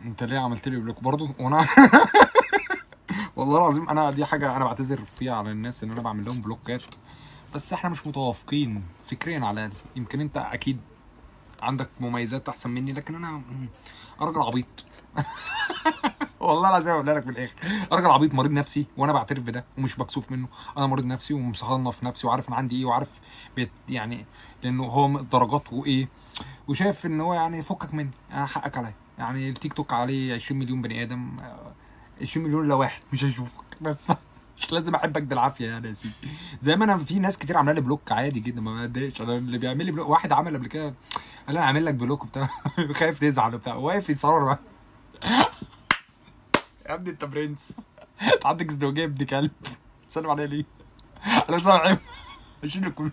انت ليه عملت لي بلوك برضه وانا والله العظيم انا دي حاجه انا بعتذر فيها على الناس ان انا بعمل لهم بلوكات بس احنا مش متوافقين فكريا على الاقل يمكن انت اكيد عندك مميزات احسن مني لكن انا مم، انا راجل عبيط والله العظيم اقول لك من الاخر أنا راجل عبيط مريض نفسي وانا بعترف بده ومش مكسوف منه انا مريض نفسي ومصنف نفسي وعارف انا عندي ايه وعارف بيت يعني لانه هو درجاته ايه وشايف ان هو يعني فكك مني انا حقك عليا يعني التيك توك عليه 20 مليون بني ادم آه، 20 مليون الا واحد مش هيشوفك بس مش لازم احبك بالعافيه يعني يا سيدي زي ما انا في ناس كتير عامله لي بلوك عادي جدا ما بتضايقش انا اللي بيعمل لي بلوك واحد عمل قبل كده قال انا عامل لك بلوك وبتاع خايف تزعل وبتاع واقف يتصور معاه يا ابني انت برنس انت عندك ازدواجيه يا ابن كلب سلم عليا ليه؟ انا صاحب اشيل كله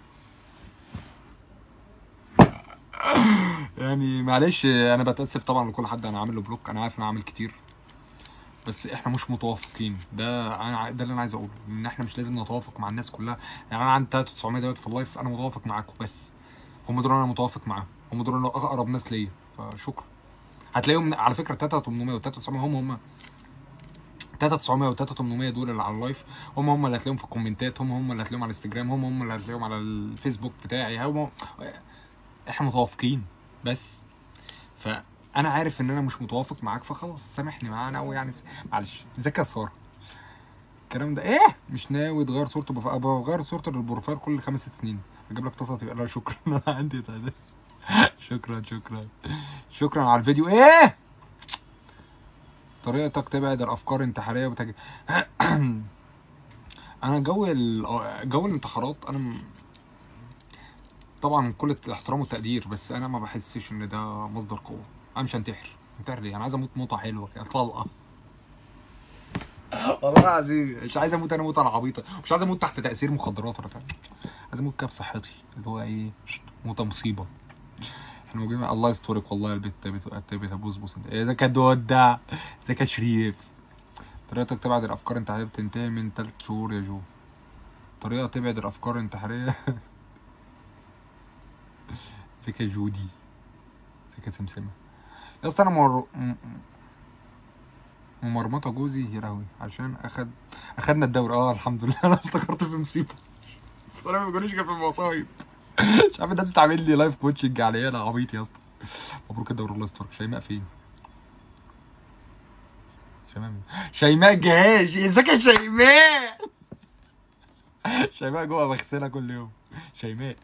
يعني معلش انا بتاسف طبعا لكل حد انا عامل له بلوك انا عارف ان انا عامل كتير بس احنا مش متوافقين ده انا ع- ده اللي انا عايز اقوله ان احنا مش لازم نتوافق مع الناس كلها يعني انا عندي 3900 دلوقتي في اللايف انا متوافق معاكم بس هم دول انا متوافق معاهم هم دول اللي اقرب ناس ليا فشكرا هتلاقيهم على فكره 3800 و 3900 هم هم 3900 و 3800 دول اللي على اللايف هم هم اللي هتلاقيهم في الكومنتات هم هم اللي هتلاقيهم على الانستجرام هم هم اللي هتلاقيهم على الفيسبوك بتاعي هم احنا متوافقين بس فانا عارف ان انا مش متوافق معاك فخلاص سامحني معانا او يعني س- معلش ازيك يا ساره الكلام ده ايه مش ناوي تغير صورته بف... بغير صورته للبروفايل كل خمس ست سنين اجيب لك طاسه تبقى لا شكرا انا عندي تعداد. شكرا شكرا شكرا على الفيديو ايه طريقتك تبعد الافكار الانتحاريه وتج... انا جو ال... جو الانتحارات انا م- طبعا كل الاحترام والتقدير بس انا ما بحسش ان ده مصدر قوه انا مش هنتحر انتحر ليه انا عايز اموت موته حلوه كده طلقه والله العظيم مش عايز اموت انا موته عبيطه مش عايز اموت تحت تاثير مخدرات ولا بتاع عايز اموت كده بصحتي اللي هو ايه موته مصيبه احنا موجودين الله يسترك والله البت بت بت بوس بوس ايه ده كان دودع ازيك يا شريف طريقتك تبعد الافكار الانتحاريه بتنتهي من تلت شهور يا جو طريقه تبعد الافكار الانتحاريه ازيك يا جودي ازيك يا سمسمه يا اسطى انا مر... م- ممرمطه جوزي يا لهوي عشان اخد اخدنا الدوري اه الحمد لله انا افتكرت في مصيبه بس انا ما بيقوليش غير في المصايب مش عارف الناس تعمل لي لايف كوتشنج عليا انا عبيط يا اسطى مبروك الدوري الله يسترك شيماء فين؟ شيماء مين؟ شيماء جهاز ازيك يا شيماء شيماء جوه بغسلها كل يوم شيماء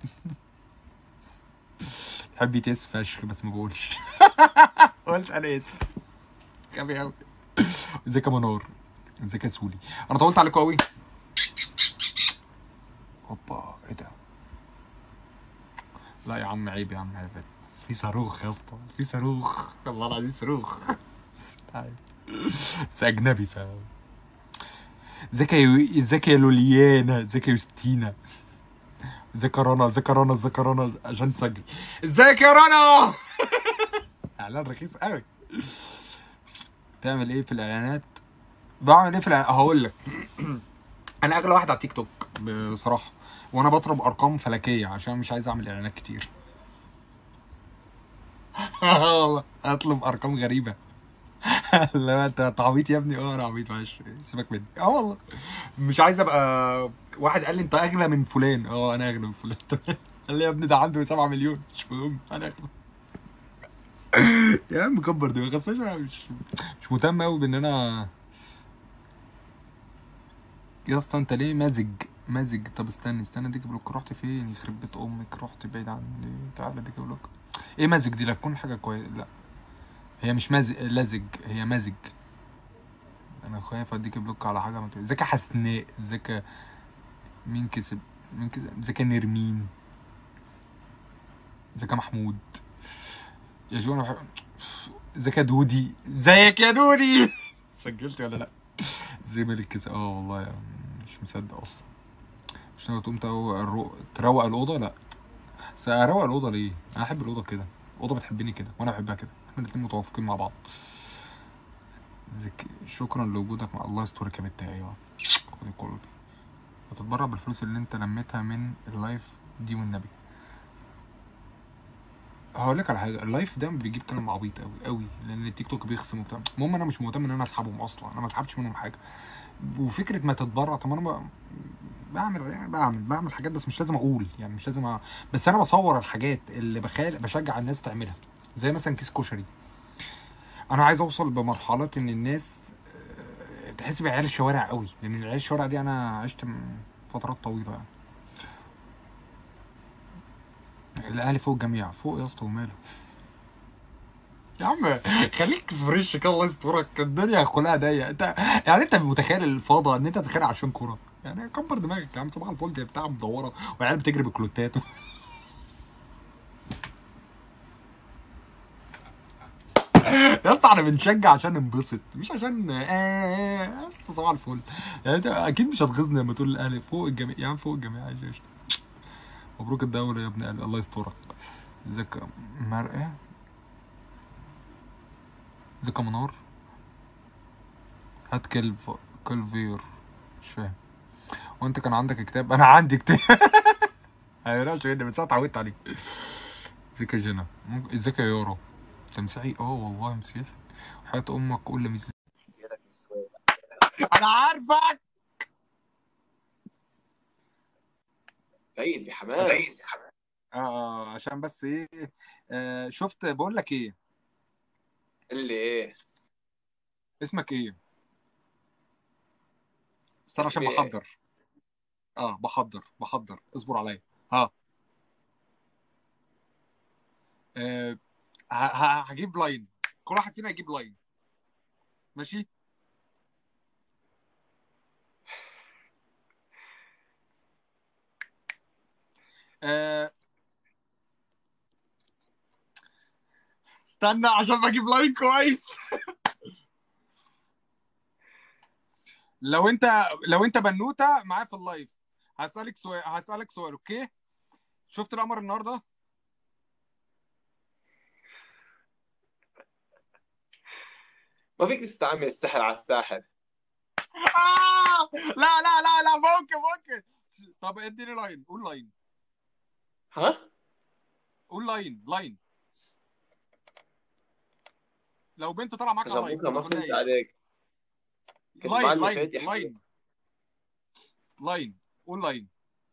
تحبي تس فشخ بس ما بقولش قلت انا اسف غبي قوي ازيك يا منار ازيك يا سولي انا طولت عليكم قوي هوبا ايه ده لا يا عم عيب يا عم عيب في صاروخ يا اسطى في صاروخ والله العظيم صاروخ عيب. بس اجنبي ف ازيك يا يو- ازيك يا لوليانا ازيك يا يوستينا ازيك يا رنا ازيك يا رنا ازيك يا رنا عشان تسجل ازيك يا رنا اعلان رخيص قوي تعمل ايه في الاعلانات بعمل ايه في الاعلانات هقول لك انا اغلى واحد على تيك توك بصراحه وانا بضرب ارقام فلكيه عشان مش عايز اعمل اعلانات كتير والله اطلب ارقام غريبه لا انت أنت عبيط يا ابني اه انا عبيط معلش سيبك مني اه والله مش عايز ابقى واحد قال لي انت اغلى من فلان اه انا اغلى من فلان قال لي يا ابني ده عنده 7 مليون مش مهم انا اغلى يا عم كبر دماغك بس مش مش مش مهتم قوي بان انا يا اسطى انت ليه مازج مازج طب استنى استنى ديك بلوك رحت فين يخرب بيت امك رحت بعيد عني تعالى ديك بلوك ايه مازج دي لا تكون حاجه كويسه لا هي مش مازج لزج هي مازج انا خايف اديك بلوك على حاجه ما ت- ازيك يا حسناء ازيك يا- مين كسب مين كسب ازيك يا نرمين ازيك يا محمود يا جو انا بحب ازيك يا دودي ازيك يا دودي سجلت ولا لا زي ملك كده اه والله يا مش مصدق اصلا مش ناوي تقوم تروق الرو- تروق الاوضه لا بس اروق الاوضه ليه انا احب الاوضه كده الاوضه بتحبني كده وانا بحبها كده احنا الاتنين متوافقين مع بعض زك... شكرا لوجودك مع الله يسترك يا بنت ايوه خدي قلبي هتتبرع بالفلوس اللي انت لميتها من اللايف دي والنبي هقول لك على حاجه اللايف ده بيجيب كلام عبيط قوي قوي لان التيك توك بيخصم وبتاع المهم انا مش مهتم ان انا اسحبهم اصلا انا ما اسحبتش منهم حاجه وفكره ما تتبرع طب انا ب- بعمل يعني بعمل بعمل حاجات بس مش لازم اقول يعني مش لازم أ... بس انا بصور الحاجات اللي بخال بشجع الناس تعملها زي مثلا كيس كشري انا عايز اوصل بمرحله ان الناس آه، تحس بعيال الشوارع قوي لان العيال الشوارع دي انا عشت م- فترات طويله يعني الاهلي فوق الجميع فوق يا اسطى وماله يا عم خليك فريش كده الله يسترك الدنيا كلها ضيقه انت يعني انت متخيل الفاضه ان انت تتخانق عشان كوره يعني كبر دماغك يا عم صباح الفل دي بتاع مدوره وعيال بتجري بكلوتات يا اسطى احنا بنشجع عشان ننبسط مش عشان آه يا اسطى صباح الفل يعني انت اكيد مش هتغيظني لما تقول الاهلي فوق الجميع يا عم فوق الجميع عايش قشطة. مبروك الدوري يا ابن قلبي الله يسترك ازيك مرقه ازيك يا منار هات كلف كلفير مش فاهم وانت كان عندك كتاب انا عندي كتاب ايوه عشان من ساعه اتعودت عليك ازيك يا جنى ممكن- ازيك يا يارا انت مسيحي اه والله مسيحي حياة امك قول لي مش زيادة في السؤال انا عارفك بعيد بحماس اه عشان بس ايه آه شفت بقول لك ايه اللي ايه اسمك ايه استنى عشان اسمي إيه؟ بحضر اه بحضر بحضر اصبر عليا ها آه ه- ه- هجيب لاين كل واحد فينا يجيب لاين ماشي آه استنى عشان بجيب لاين كويس لو انت لو انت بنوته معايا في اللايف هسألك سؤال هسألك سؤال اوكي شفت القمر النهارده ما فيك تستعمل السحر على الساحر آه! لا لا لا لا ممكن ممكن طب اديني لاين قول لاين ها قول لاين لاين لو بنت طالعه معاك على لاين جابوكا ما هتقول لها فهمت ايه؟ عليك كنت لاين معلم لاين فاتي حبيبي. لاين لاين قول لاين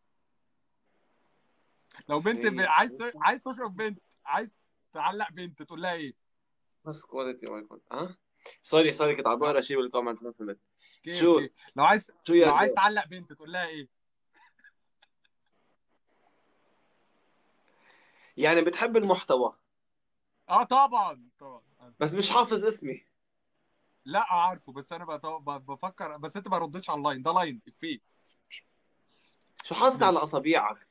لو بنت ب... في- عايز ت- عايز تشرب بنت عايز تعلق بنت تقول لها ايه؟ بس كواليتي ما يكون ها سوري سوري كنت عم بقرا شيء بالكومنت ما فهمت اوكي شو- اوكي لو عايز شو يا لو عايز جو؟ تعلق بنت تقول لها ايه؟ يعني بتحب المحتوى اه طبعا طبعا بس مش حافظ اسمي لا عارفه بس انا بت- ب- بفكر بس انت ما ردتش على اللاين ده لاين فيه شو حاطط على اصابيعك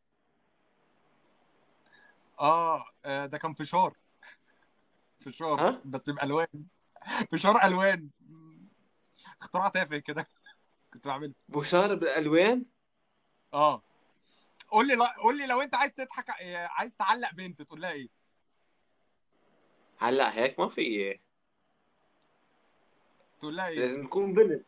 اه آه، ده كان فشار فشار ها؟ بس بالوان فشار الوان اختراع تافه كده كنت بعمله بشار بالالوان اه قول لي لا قول لي لو انت عايز تضحك آه، عايز تعلق بنت تقول لها ايه هلا هيك ما في تقول لها ايه لازم تكون بنت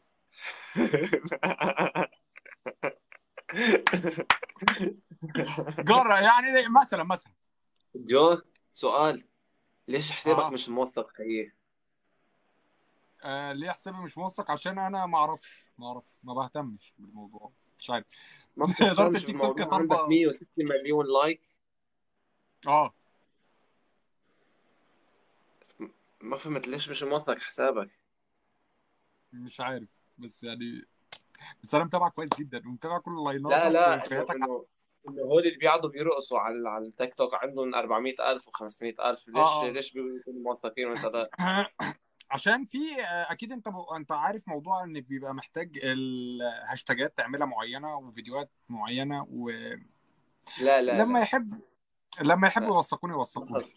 جرة يعني مثلا مثلا جو سؤال ليش حسابك آه. مش موثق خيي آه ليه حسابي مش موثق عشان انا ما اعرفش ما اعرفش ما بهتمش بالموضوع مش عارف ما إدارة بتفهمش التيك توك بالموضوع طالبة- عندك 160 مليون لايك اه ما فهمت ليش مش موثق حسابك مش عارف بس يعني بس انا متابع كويس جدا ومتابع كل اللاينات لا لا انه وحياتك انه انه هول اللي بيقعدوا بيرقصوا على على التيك توك عندهم 400000 و500000 ليش آه، آه. ليش بيكونوا موثقين وانت لا عشان في آه، اكيد انت ب... انت عارف موضوع ان بيبقى محتاج الهاشتاجات تعملها معينه وفيديوهات معينه ولما لا لا لا يحب لما يحبوا لا. يوثقوني يوثقوني لحظ.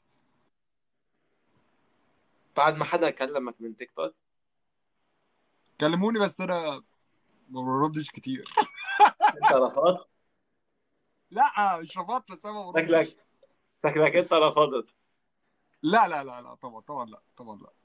بعد ما حدا كلمك من تيك توك كلموني بس انا ما بردش كتير انت رفضت لا مش رفضت بس انا ما بردش شكلك شكلك انت رفضت لا لا لا لا طبعا طبعا لا طبعا لا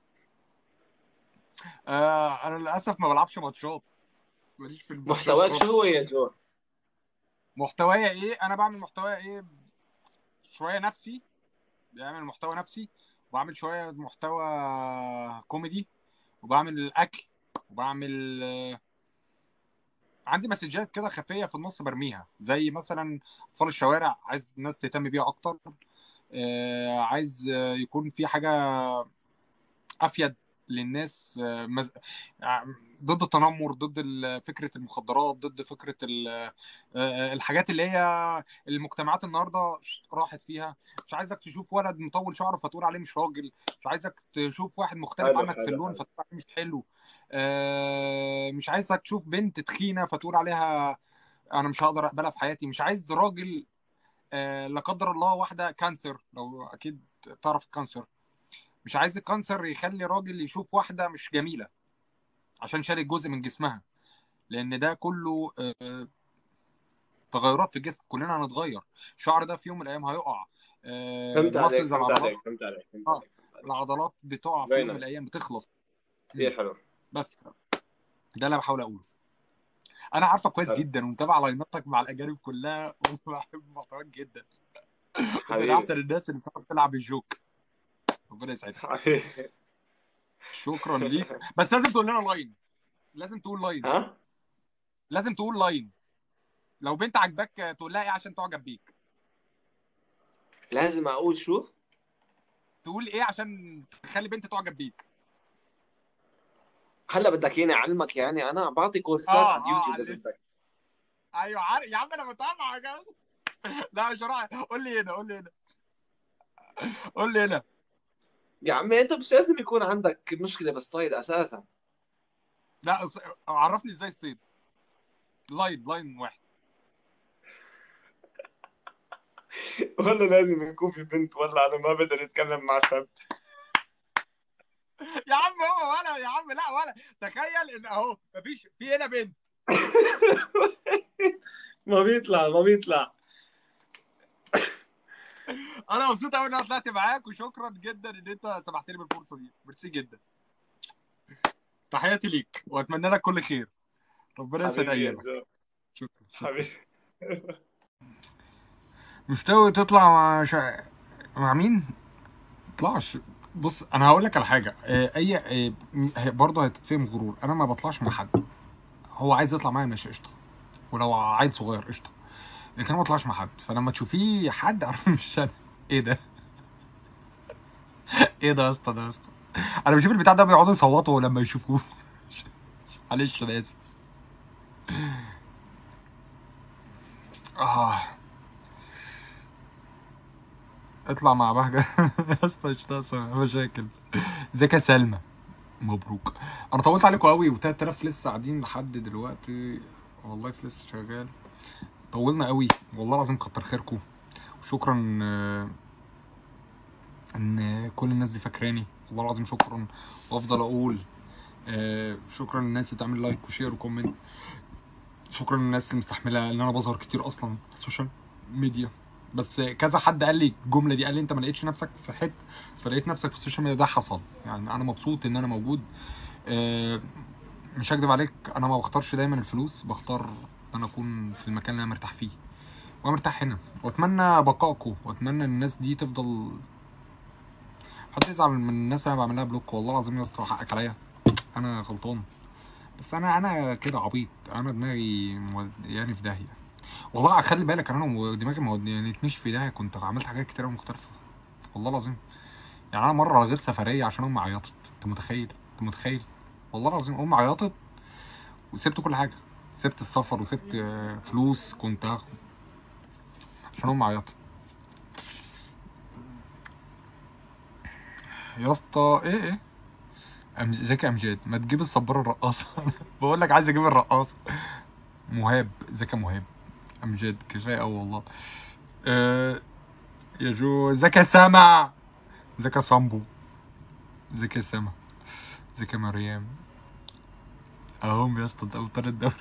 آه انا للاسف ما بلعبش ماتشات ماليش في الماتشات محتواك خالص. شو هو يا جو؟ محتوايا ايه انا بعمل محتوايا ايه شويه نفسي بيعمل محتوى نفسي وبعمل شويه محتوى كوميدي وبعمل اكل وبعمل آه، عندي مسجات كده خفيه في النص برميها زي مثلا اطفال الشوارع عايز الناس تهتم بيها اكتر آه، عايز آه، يكون في حاجه افيد للناس آه، مز... آه، ضد التنمر ضد ال- فكره المخدرات ضد فكره ال- آه، الحاجات اللي هي المجتمعات النهارده راحت فيها مش عايزك تشوف ولد مطول شعره فتقول عليه مش راجل مش عايزك تشوف واحد مختلف حلو عنك في حلو اللون حلو فتقول عليه مش حلو آه، مش عايزك تشوف بنت تخينه فتقول عليها انا مش هقدر اقبلها في حياتي مش عايز راجل آه، لا قدر الله واحده كانسر لو اكيد تعرف الكانسر مش عايز الكانسر يخلي راجل يشوف واحده مش جميله عشان شالت جزء من جسمها لان ده كله آه، تغيرات في الجسم كلنا هنتغير الشعر ده في يوم من الايام هيقع فهمت عليك الماسلز فهمت العضلات عليك فهمت عليك فهمت اه عليك فهمت عليك العضلات بتقع في فيري يوم من نايس الايام بتخلص كثير مم. حلو بس ده اللي بحاول اقوله انا عارفك كويس حلو جدا ومتابع لايناتك مع الاجانب كلها وبحب محتواك جدا وانت من حبيبي احسن الناس اللي بتعرف تلعب الجوك ربنا يسعدك حبيبي شكرا ليك بس لازم تقول لنا لاين لازم تقول لاين ها لازم تقول لاين لو بنت عجباك تقول لها ايه عشان تعجب بيك لازم اقول شو تقول ايه عشان تخلي بنت تعجب بيك هلا بدك اياني اعلمك يعني انا بعطي كورسات اه على اه اليوتيوب اذا عليك بدك ايوه عارف يا عم انا متابعك لا مش رايح قول لي هنا قول لي هنا قول لي هنا يا عمي انت مش لازم يكون عندك مشكله بالصيد اساسا لا أص- عرفني ازاي الصيد لاين لاين واحد ولا لازم يكون في بنت ولا انا ما بقدر اتكلم مع سب يا عم هو ولا يا عم لا ولا تخيل ان اهو مفيش في هنا بنت ما بيطلع ما بيطلع انا مبسوط قوي ان انا طلعت معاك وشكرا جدا ان انت سمحت لي بالفرصه دي ميرسي جدا تحياتي ليك واتمنى لك كل خير ربنا يسعد حبيبي يا ايامك جو شكرا شكرا حبيبي مش ناوي تطلع مع شا... مع مين؟ طلعش بص انا هقول لك على حاجه آه، اي آه، م- هي- برضه هتتفهم غرور انا ما بطلعش مع حد هو عايز يطلع معايا ماشي قشطه ولو عيل صغير قشطه لكن انا ما بطلعش مع حد فلما تشوفيه حد انا مش انا ايه ده؟ ايه ده يا اسطى ده يا اسطى انا بشوف البتاع ده بيقعدوا يصوتوا لما يشوفوه معلش انا اسف اه اطلع مع بهجة يا اسطى مش ناقصة مشاكل ازيك يا سلمى مبروك انا طولت عليكم قوي و3000 لسه قاعدين لحد دلوقتي والله في لسه شغال طولنا قوي والله العظيم كتر خيركم وشكرا آه، ان كل الناس دي فاكراني والله العظيم شكرا وافضل اقول آه، شكرا للناس اللي بتعمل لايك وشير وكومنت شكرا للناس اللي مستحمله ان انا بظهر كتير اصلا على السوشيال ميديا بس كذا حد قال لي الجمله دي قال لي انت ما لقيتش نفسك في حته فلقيت نفسك في السوشيال ميديا ده حصل يعني انا مبسوط ان انا موجود آه، مش هكدب عليك انا ما بختارش دايما الفلوس بختار ان انا اكون في المكان اللي انا مرتاح فيه وانا مرتاح هنا واتمنى بقائكم واتمنى ان الناس دي تفضل حد يزعل من الناس اللي انا بعمل لها بلوك والله العظيم يا اسطى حقك عليا انا غلطان بس انا انا كده عبيط انا دماغي مودياني في داهيه والله خلي بالك انا لو دماغي ما وديتنيش في داهيه كنت عملت حاجات كتير قوي مختلفه والله العظيم يعني انا مره لغيت سفريه عشان امي عيطت انت متخيل انت متخيل والله العظيم امي عيطت وسبت كل حاجه سبت السفر وسبت آه، فلوس كنت هاخد عشان امي عيطت يا اسطى ايه ايه أم- ازيك يا امجاد ما تجيب الصباره الرقاصه بقول لك عايز اجيب الرقاصه مهاب ازيك يا مهاب امجاد كفايه قوي والله آه يا جو ازيك يا سما ازيك يا صامبو ازيك يا سما ازيك يا مريم اهم يا اسطى ده ابطال الدوري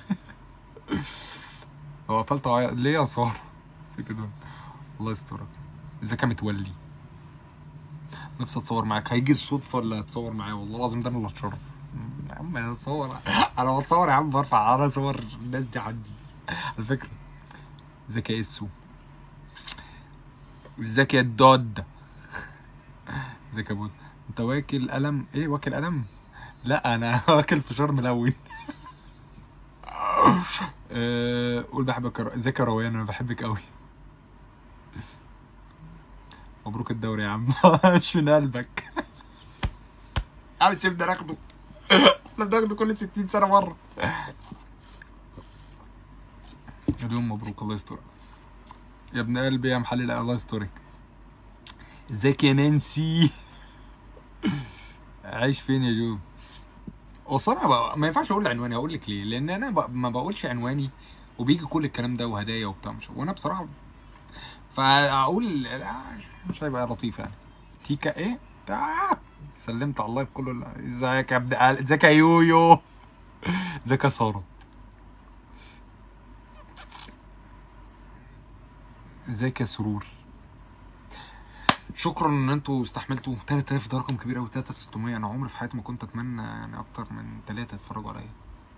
هو قفلت عيط ليه يا صار ازيك يا دول الله يسترك ازيك يا متولي نفسي اتصور معاك هيجي الصدفه اللي هتصور معايا والله العظيم ده انا اللي هتشرف يا عم انا اتصور انا بتصور يا عم برفع انا صور الناس دي عندي على فكره ازيك يا اسو ازيك يا الدود ازيك يا بود انت واكل قلم ايه واكل قلم لا انا واكل فشار ملون آه، قول بحبك يا رو- ازيك يا روان انا بحبك قوي مبروك الدوري يا عم مش من قلبك عم سيبنا ناخده احنا بناخده كل 60 سنه مره اليوم مبروك الله يسترك يا ابن قلبي يا محلل الله يسترك ازيك يا نانسي عايش فين يا جو اصل انا بقى ما ينفعش اقول عنواني اقول لك ليه لان انا بقى ما بقولش عنواني وبيجي كل الكلام ده وهدايا وبتاع مش وانا بصراحه فاقول لا، مش هيبقى لطيف يعني تيكا ايه تعال سلمت على الله في كله ازيك يا ابن قال- ازيك يا يويو ازيك يا ساره ازيك يا سرور شكرا ان انتوا استحملتوا 3000 ده رقم كبير قوي 3600 انا عمري في حياتي ما كنت اتمنى يعني اكتر من ثلاثه يتفرجوا عليا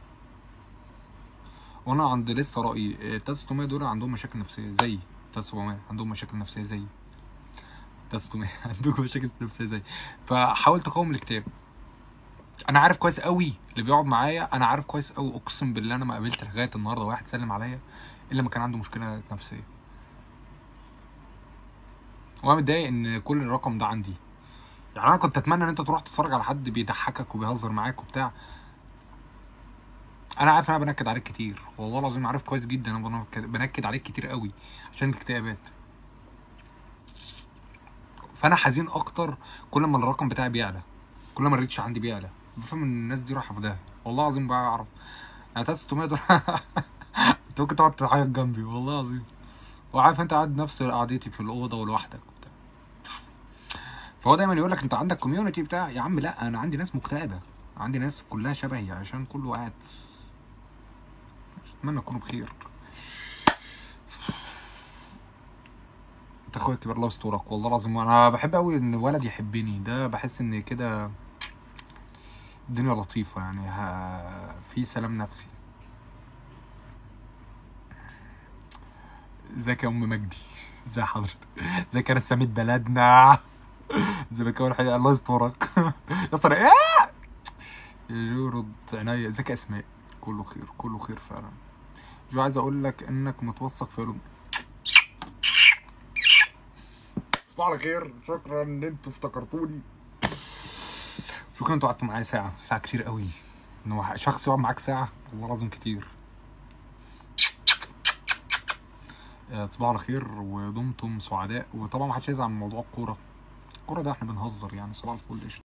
وانا عند لسه رايي آه، 3600 دول عندهم مشاكل نفسيه زي 3700 عندهم مشاكل نفسيه زي 3600 عندكم مشاكل نفسيه زي فحاول تقاوم الاكتئاب انا عارف كويس قوي اللي بيقعد معايا انا عارف كويس قوي اقسم بالله انا ما قابلت لغايه النهارده واحد سلم عليا الا ما كان عنده مشكله نفسيه وانا متضايق ان كل الرقم ده عندي يعني انا كنت اتمنى ان انت تروح تتفرج على حد بيضحكك وبيهزر معاك وبتاع انا عارف ان انا بنكد عليك كتير والله العظيم عارف كويس جدا انا بنكد- بنكد عليك كتير قوي عشان الاكتئابات فانا حزين اكتر كل ما الرقم بتاعي بيعلى كل ما الريتش عندي بيعلى بفهم ان الناس دي رايحه في ده والله العظيم بقى اعرف يعني 3600 دول انت ممكن تقعد تعيط جنبي والله العظيم وعارف انت قاعد نفس قعدتي في الاوضه ولوحدك وبتاع فهو دايما يقول لك انت عندك كوميونتي بتاع يا عم لا انا عندي ناس مكتئبه عندي ناس كلها شبهي عشان كله قاعد اتمنى تكونوا بخير انت اخويا الكبير الله يسترك والله العظيم انا بحب قوي ان ولد يحبني ده بحس ان كده الدنيا لطيفه يعني ها في سلام نفسي ازيك يا ام مجدي ازي حضرتك ازيك يا رسامة بلدنا ازيك يا الحقيقة الله يسترك يا اسطى ايه يا جو رد عينيا ازيك يا اسماء كله خير كله خير فعلا جو عايز اقول لك انك متوثق في علوم صباح على خير شكرا ان انتوا افتكرتوني شكرا انتوا قعدتوا معايا ساعة ساعة كتير قوي ان هو شخص يقعد معاك ساعة والله العظيم كتير آه، تصبحوا على خير ودمتم سعداء وطبعا ما حدش يزعل من موضوع الكورة الكورة ده احنا بنهزر يعني صباح الفل قشطة